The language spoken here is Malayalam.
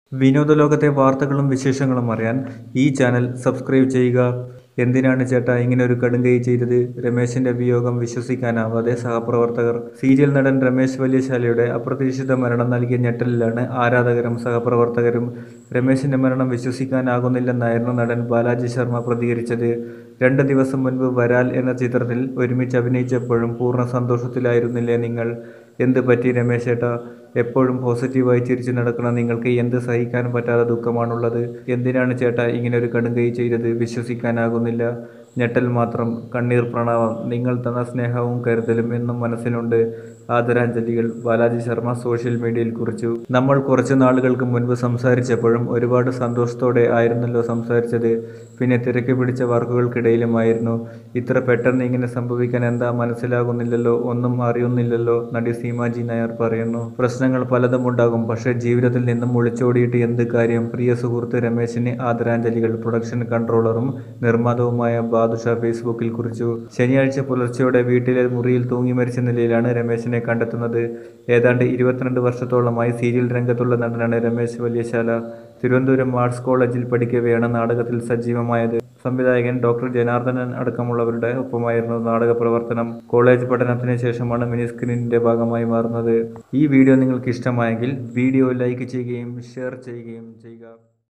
വിനോദ ലോകത്തെ വാർത്തകളും വിശേഷങ്ങളും അറിയാൻ ഈ ചാനൽ സബ്സ്ക്രൈബ് ചെയ്യുക എന്തിനാണ് ചേട്ടാ ഇങ്ങനെ ഒരു കടുങ്കൈ ചെയ്തത് രമേശിന്റെ വിയോഗം വിശ്വസിക്കാനാവാതെ സഹപ്രവർത്തകർ സീരിയൽ നടൻ രമേശ് വലിയശാലയുടെ അപ്രതീക്ഷിത മരണം നൽകിയ ഞെട്ടലിലാണ് ആരാധകരും സഹപ്രവർത്തകരും രമേശിന്റെ മരണം വിശ്വസിക്കാനാകുന്നില്ലെന്നായിരുന്നു നടൻ ബാലാജി ശർമ്മ പ്രതികരിച്ചത് രണ്ട് ദിവസം മുൻപ് വരാൽ എന്ന ചിത്രത്തിൽ ഒരുമിച്ച് അഭിനയിച്ചപ്പോഴും പൂർണ്ണ സന്തോഷത്തിലായിരുന്നില്ലേ നിങ്ങൾ എന്ത് പറ്റി രമേശ് ചേട്ടാ എപ്പോഴും പോസിറ്റീവായി ചിരിച്ചു നടക്കുന്ന നിങ്ങൾക്ക് എന്ത് സഹിക്കാൻ പറ്റാത്ത ദുഃഖമാണുള്ളത് എന്തിനാണ് ചേട്ടാ ഇങ്ങനെ ഒരു കടുങ്കൈ ചെയ്തത് വിശ്വസിക്കാനാകുന്നില്ല ഞെട്ടൽ മാത്രം കണ്ണീർ പ്രണാമം നിങ്ങൾ തന്ന സ്നേഹവും കരുതലും എന്നും മനസ്സിലുണ്ട് ആദരാഞ്ജലികൾ ബാലാജി ശർമ്മ സോഷ്യൽ മീഡിയയിൽ കുറിച്ചു നമ്മൾ കുറച്ച് നാളുകൾക്ക് മുൻപ് സംസാരിച്ചപ്പോഴും ഒരുപാട് സന്തോഷത്തോടെ ആയിരുന്നല്ലോ സംസാരിച്ചത് പിന്നെ തിരക്ക് പിടിച്ച വർക്കുകൾക്കിടയിലുമായിരുന്നു ഇത്ര പെട്ടെന്ന് ഇങ്ങനെ സംഭവിക്കാൻ എന്താ മനസ്സിലാകുന്നില്ലല്ലോ ഒന്നും അറിയുന്നില്ലല്ലോ നടി സീമാജി നായർ പറയുന്നു പ്രശ്നങ്ങൾ പലതും ഉണ്ടാകും പക്ഷേ ജീവിതത്തിൽ നിന്നും ഒളിച്ചോടിയിട്ട് എന്ത് കാര്യം പ്രിയ സുഹൃത്ത് രമേശിന് ആദരാഞ്ജലികൾ പ്രൊഡക്ഷൻ കൺട്രോളറും നിർമ്മാതാവുമായ ബാദുഷ ഫേസ്ബുക്കിൽ കുറിച്ചു ശനിയാഴ്ച പുലർച്ചെയോടെ വീട്ടിലെ മുറിയിൽ തൂങ്ങി മരിച്ച നിലയിലാണ് രമേശിനെ കണ്ടെത്തുന്നത് ഏതാണ്ട് ഇരുപത്തിരണ്ട് വർഷത്തോളമായി സീരിയൽ രംഗത്തുള്ള നടനാണ് രമേശ് വലിയശാല തിരുവനന്തപുരം ആർട്സ് കോളേജിൽ പഠിക്കവെയാണ് നാടകത്തിൽ സജീവമായത് സംവിധായകൻ ഡോക്ടർ ജനാർദ്ദനൻ അടക്കമുള്ളവരുടെ ഒപ്പമായിരുന്നു നാടക പ്രവർത്തനം കോളേജ് പഠനത്തിന് ശേഷമാണ് മിനി സ്ക്രീനിന്റെ ഭാഗമായി മാറുന്നത് ഈ വീഡിയോ നിങ്ങൾക്ക് ഇഷ്ടമായെങ്കിൽ വീഡിയോ ലൈക്ക് ചെയ്യുകയും ഷെയർ ചെയ്യുകയും ചെയ്യുക